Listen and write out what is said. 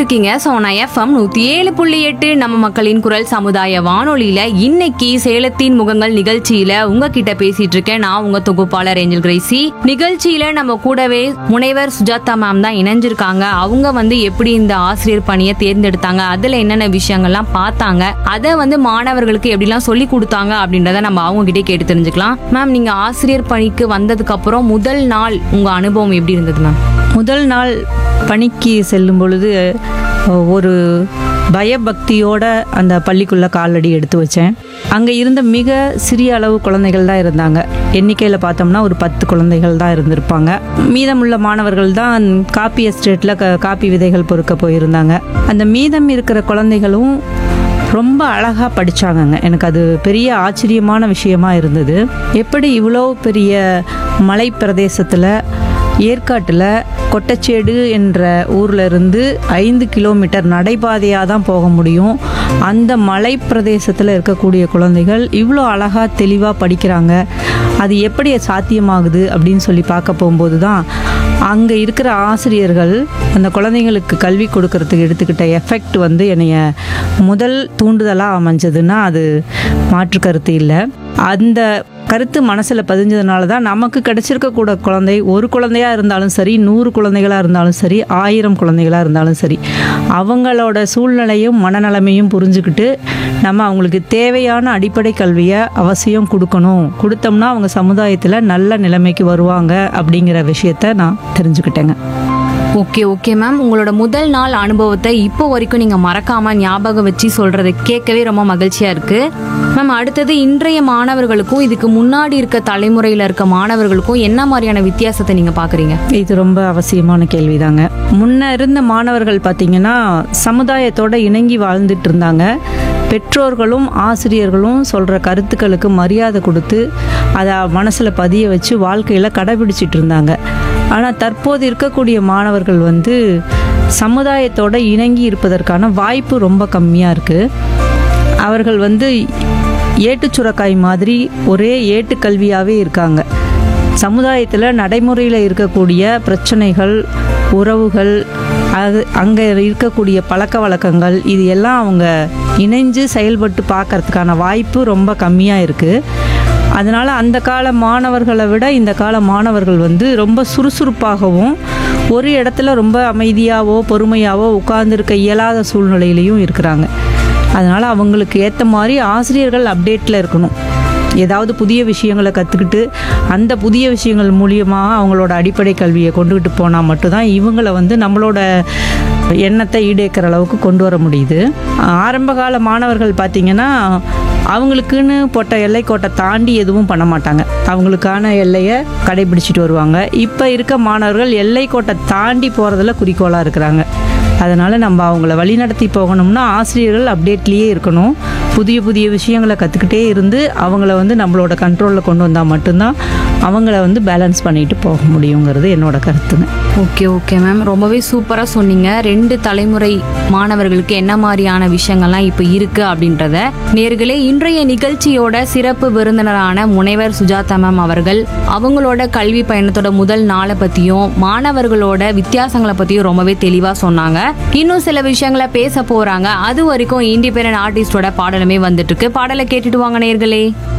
இருக்கீங்க சோனா எஃப்எம் நூத்தி ஏழு புள்ளி எட்டு நம்ம மக்களின் குரல் சமுதாய வானொலியில இன்னைக்கு சேலத்தின் முகங்கள் நிகழ்ச்சியில உங்ககிட்ட பேசிட்டு இருக்கேன் நான் உங்க தொகுப்பாளர் ஏஞ்சல் கிரேசி நிகழ்ச்சியில நம்ம கூடவே முனைவர் சுஜாதா மேம் தான் இணைஞ்சிருக்காங்க அவங்க வந்து எப்படி இந்த ஆசிரியர் பணியை தேர்ந்தெடுத்தாங்க அதுல என்னென்ன விஷயங்கள்லாம் பார்த்தாங்க அதை வந்து மாணவர்களுக்கு எப்படிலாம் சொல்லி கொடுத்தாங்க அப்படின்றத நம்ம அவங்க கிட்டே கேட்டு தெரிஞ்சுக்கலாம் மேம் நீங்க ஆசிரியர் பணிக்கு வந்ததுக்கு அப்புறம் முதல் நாள் உங்க அனுபவம் எப்படி இருந்தது மேம் முதல் நாள் பணிக்கு செல்லும் பொழுது ஒரு பயபக்தியோட அந்த பள்ளிக்குள்ள காலடி எடுத்து வச்சேன் அங்கே இருந்த மிக சிறிய அளவு குழந்தைகள் தான் இருந்தாங்க எண்ணிக்கையில் பார்த்தோம்னா ஒரு பத்து குழந்தைகள் தான் இருந்திருப்பாங்க மீதமுள்ள மாணவர்கள் தான் காப்பி எஸ்டேட்டில் க காப்பி விதைகள் பொறுக்க போயிருந்தாங்க அந்த மீதம் இருக்கிற குழந்தைகளும் ரொம்ப அழகாக படிச்சாங்கங்க எனக்கு அது பெரிய ஆச்சரியமான விஷயமா இருந்தது எப்படி இவ்வளோ பெரிய மலை பிரதேசத்தில் ஏற்காட்டில் கொட்டச்சேடு என்ற ஊர்ல இருந்து ஐந்து கிலோமீட்டர் நடைபாதையாக தான் போக முடியும் அந்த மலை பிரதேசத்தில் இருக்கக்கூடிய குழந்தைகள் இவ்வளோ அழகாக தெளிவாக படிக்கிறாங்க அது எப்படி சாத்தியமாகுது அப்படின்னு சொல்லி பார்க்க போகும்போது தான் அங்கே இருக்கிற ஆசிரியர்கள் அந்த குழந்தைங்களுக்கு கல்வி கொடுக்கறதுக்கு எடுத்துக்கிட்ட எஃபெக்ட் வந்து என்னைய முதல் தூண்டுதலாக அமைஞ்சதுன்னா அது மாற்று கருத்து இல்லை அந்த கருத்து மனசில் பதிஞ்சதுனால தான் நமக்கு கிடைச்சிருக்க கூட குழந்தை ஒரு குழந்தையா இருந்தாலும் சரி நூறு குழந்தைகளாக இருந்தாலும் சரி ஆயிரம் குழந்தைகளாக இருந்தாலும் சரி அவங்களோட சூழ்நிலையும் மனநலமையும் புரிஞ்சுக்கிட்டு நம்ம அவங்களுக்கு தேவையான அடிப்படை கல்வியை அவசியம் கொடுக்கணும் கொடுத்தோம்னா அவங்க சமுதாயத்தில் நல்ல நிலைமைக்கு வருவாங்க அப்படிங்கிற விஷயத்த நான் தெரிஞ்சுக்கிட்டேங்க ஓகே ஓகே மேம் உங்களோட முதல் நாள் அனுபவத்தை இப்போ வரைக்கும் நீங்க மறக்காம ஞாபகம் வச்சு சொல்றதை கேட்கவே ரொம்ப மகிழ்ச்சியா இருக்கு மேம் அடுத்தது இன்றைய மாணவர்களுக்கும் இதுக்கு முன்னாடி இருக்க தலைமுறையில இருக்க மாணவர்களுக்கும் என்ன மாதிரியான வித்தியாசத்தை நீங்க பாக்குறீங்க இது ரொம்ப அவசியமான கேள்விதாங்க முன்ன இருந்த மாணவர்கள் பார்த்தீங்கன்னா சமுதாயத்தோட இணங்கி வாழ்ந்துட்டு இருந்தாங்க பெற்றோர்களும் ஆசிரியர்களும் சொல்கிற கருத்துக்களுக்கு மரியாதை கொடுத்து அதை மனசில் பதிய வச்சு வாழ்க்கையில் கடைபிடிச்சிட்டு இருந்தாங்க ஆனால் தற்போது இருக்கக்கூடிய மாணவர்கள் வந்து சமுதாயத்தோட இணங்கி இருப்பதற்கான வாய்ப்பு ரொம்ப கம்மியாக இருக்குது அவர்கள் வந்து ஏட்டுச் சுரக்காய் மாதிரி ஒரே ஏட்டுக்கல்வியாகவே இருக்காங்க சமுதாயத்தில் நடைமுறையில் இருக்கக்கூடிய பிரச்சனைகள் உறவுகள் அது அங்கே இருக்கக்கூடிய பழக்க வழக்கங்கள் இது எல்லாம் அவங்க இணைஞ்சு செயல்பட்டு பார்க்கறதுக்கான வாய்ப்பு ரொம்ப கம்மியாக இருக்குது அதனால் அந்த கால மாணவர்களை விட இந்த கால மாணவர்கள் வந்து ரொம்ப சுறுசுறுப்பாகவும் ஒரு இடத்துல ரொம்ப அமைதியாவோ பொறுமையாவோ உட்கார்ந்துருக்க இயலாத சூழ்நிலையிலையும் இருக்கிறாங்க அதனால் அவங்களுக்கு ஏற்ற மாதிரி ஆசிரியர்கள் அப்டேட்டில் இருக்கணும் ஏதாவது புதிய விஷயங்களை கற்றுக்கிட்டு அந்த புதிய விஷயங்கள் மூலியமாக அவங்களோட அடிப்படை கல்வியை கொண்டுகிட்டு போனால் மட்டும்தான் இவங்களை வந்து நம்மளோட எண்ணத்தை ஈடேக்கிற அளவுக்கு கொண்டு வர முடியுது ஆரம்ப கால மாணவர்கள் பார்த்திங்கன்னா அவங்களுக்குன்னு போட்ட எல்லைக்கோட்டை தாண்டி எதுவும் பண்ண மாட்டாங்க அவங்களுக்கான எல்லையை கடைபிடிச்சிட்டு வருவாங்க இப்போ இருக்க மாணவர்கள் எல்லைக்கோட்டை தாண்டி போகிறதுல குறிக்கோளாக இருக்கிறாங்க அதனால் நம்ம அவங்கள வழிநடத்தி போகணும்னா ஆசிரியர்கள் அப்டேட்லேயே இருக்கணும் புதிய புதிய விஷயங்களை கற்றுக்கிட்டே இருந்து அவங்கள வந்து நம்மளோட கண்ட்ரோலில் கொண்டு வந்தால் மட்டும்தான் அவங்கள வந்து பேலன்ஸ் பண்ணிட்டு போக முடியுங்கிறது என்னோட கருத்துங்க ஓகே ஓகே மேம் ரொம்பவே சூப்பராக சொன்னீங்க ரெண்டு தலைமுறை மாணவர்களுக்கு என்ன மாதிரியான விஷயங்கள்லாம் இப்போ இருக்கு அப்படின்றத நேர்களே இன்றைய நிகழ்ச்சியோட சிறப்பு விருந்தினரான முனைவர் சுஜாதா மேம் அவர்கள் அவங்களோட கல்வி பயணத்தோட முதல் நாளை பற்றியும் மாணவர்களோட வித்தியாசங்களை பற்றியும் ரொம்பவே தெளிவாக சொன்னாங்க இன்னும் சில விஷயங்களை பேச போறாங்க அது வரைக்கும் இண்டிபெண்டன்ட் ஆர்டிஸ்டோட பாடலுமே வந்துட்டு இருக்கு பாடலை கேட்டுட்டு வாங்க நேர்களே